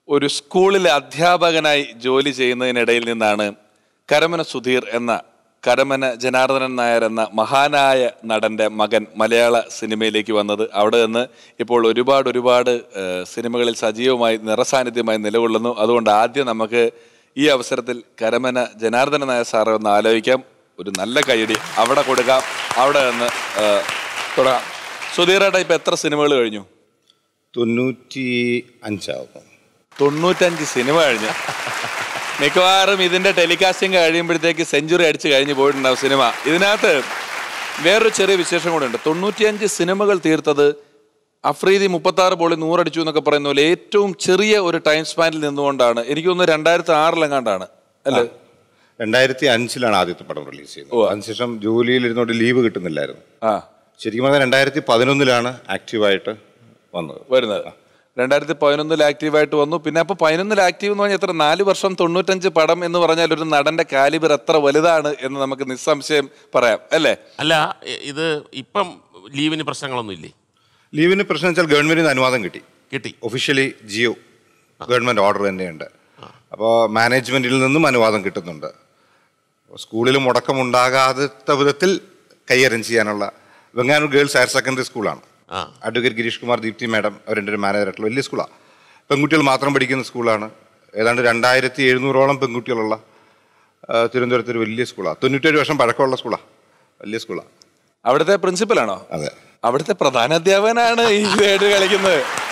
ഒരു സ്കൂളിലെ അധ്യാപകനായി ജോലി ചെയ്യുന്നതിനിടയിൽ നിന്നാണ് കരമന സുധീർ എന്ന കരമന ജനാർദ്ദനൻ നായർ എന്ന മഹാനായ നടന്റെ മകൻ മലയാള സിനിമയിലേക്ക് വന്നത് അവിടെ നിന്ന് ഇപ്പോൾ ഒരുപാട് ഒരുപാട് ഏഹ്, സിനിമകളിൽ സജീവമായി നിറസാന്നിധ്യമായി നിലകൊള്ളുന്നു അതുകൊണ്ട് ആദ്യം നമുക്ക് ഈ അവസരത്തിൽ കരമന ജനാർദ്ദനൻ നായർ സാറെ ഒന്ന് ആലോചിക്കാം ഒരു നല്ല കൈയടി അവിടെ കൊടുക്കാം അവിടെ നിന്ന് ഏഹ്, തുടങ്ങാം സുധീറേട്ട ഇപ്പൊ എത്ര സിനിമകൾ കഴിഞ്ഞു തൊണ്ണൂറ്റി അഞ്ചാവും തൊണ്ണൂറ്റഞ്ച് സിനിമ കഴിഞ്ഞു മിക്കവാറും ഇതിന്റെ ടെലികാസ്റ്റിംഗ് കഴിയുമ്പോഴത്തേക്ക് സെഞ്ചുറി അടിച്ച് കഴിഞ്ഞ് പോയിട്ടുണ്ടാവും സിനിമ ഇതിനകത്ത് വേറൊരു ചെറിയ വിശേഷം കൂടെ ഉണ്ട് തൊണ്ണൂറ്റിയഞ്ച് സിനിമകൾ തീർത്തത് അഫ്രീദി മുപ്പത്തി ആറ് ബോളിൽ നൂറടിച്ചു എന്നൊക്കെ പറയുന്ന പോലെ ഏറ്റവും ചെറിയ ഒരു ടൈം സ്പാനിൽ നിന്നുകൊണ്ടാണ് എനിക്ക് തോന്നുന്നു രണ്ടായിരത്തി ആറിലെങ്ങാണ്ടാണ് അല്ലേ രണ്ടായിരത്തി അഞ്ചിലാണ് ആദ്യത്തെ പടം റിലീസ് ചെയ്യുന്നത് അതിനുശേഷം ജോലിയിൽ ഇരുന്നോണ്ട് ലീവ് കിട്ടുന്നില്ലായിരുന്നു ആ ശരിക്കും പറഞ്ഞാൽ രണ്ടായിരത്തി പതിനൊന്നിലാണ് ആക്റ്റീവായിട്ട് വന്നത് വരുന്നത് രണ്ടായിരത്തി പതിനൊന്നിൽ ആക്റ്റീവായിട്ട് വന്നു പിന്നെ അപ്പൊ പതിനൊന്നിൽ ആക്റ്റീവ് എന്ന് പറഞ്ഞാൽ എത്ര നാല് വർഷം തൊണ്ണൂറ്റഞ്ച് പടം എന്ന് പറഞ്ഞാൽ ഒരു നടന്റെ കാലിബർ എത്ര വലുതാണ് എന്ന് നമുക്ക് നിസ്സംശയം പറയാം അല്ലേ അല്ല ഇ- ഇത് ഇപ്പം ലീവിന് പ്രശ്നങ്ങളൊന്നും ഇല്ലേ ലീവിന് പ്രശ്നം വെച്ചാൽ ഗവൺമെന്റിൽ നിന്ന് അനുവാദം കിട്ടി കിട്ടി ഒഫീഷ്യലി ജിയോ ഗവൺമെന്റ് ഓർഡർ തന്നെയുണ്ട് അപ്പോൾ മാനേജ്മെന്റിൽ നിന്നും അനുവാദം കിട്ടുന്നുണ്ട് സ്കൂളിൽ മുടക്കമുണ്ടാകാത്ത വിധത്തിൽ കൈകാര്യം ചെയ്യാനുള്ള വെങ്ങാനൂർ ഗേൾസ് ഹയർ സെക്കൻഡറി സ്കൂളാണ് ആ. അഡ്വക്കേറ്റ് ഗിരീഷ് കുമാർ ദീപ്തി മാഡം അവരുടെ ഒരു മാനേജറായിട്ടുള്ള വലിയ സ്കൂളാണ് പെൺകുട്ടികൾ മാത്രം പഠിക്കുന്ന സ്കൂളാണ് ഏതാണ്ട് രണ്ടായിരത്തി എഴുന്നൂറോളം പെൺകുട്ടികളുള്ള ആ, തിരുവനന്തപുരത്ത് ഒരു വലിയ സ്കൂളാണ് തൊണ്ണൂറ്റേഴ് വർഷം പഴക്കമുള്ള സ്കൂളാണ് വലിയ സ്കൂളാണ് അവിടുത്തെ പ്രിൻസിപ്പലാണോ അതെ അവിടുത്തെ പ്രധാന അധ്യാപകനാണ് ഈ വേട് കളിക്കുന്നത്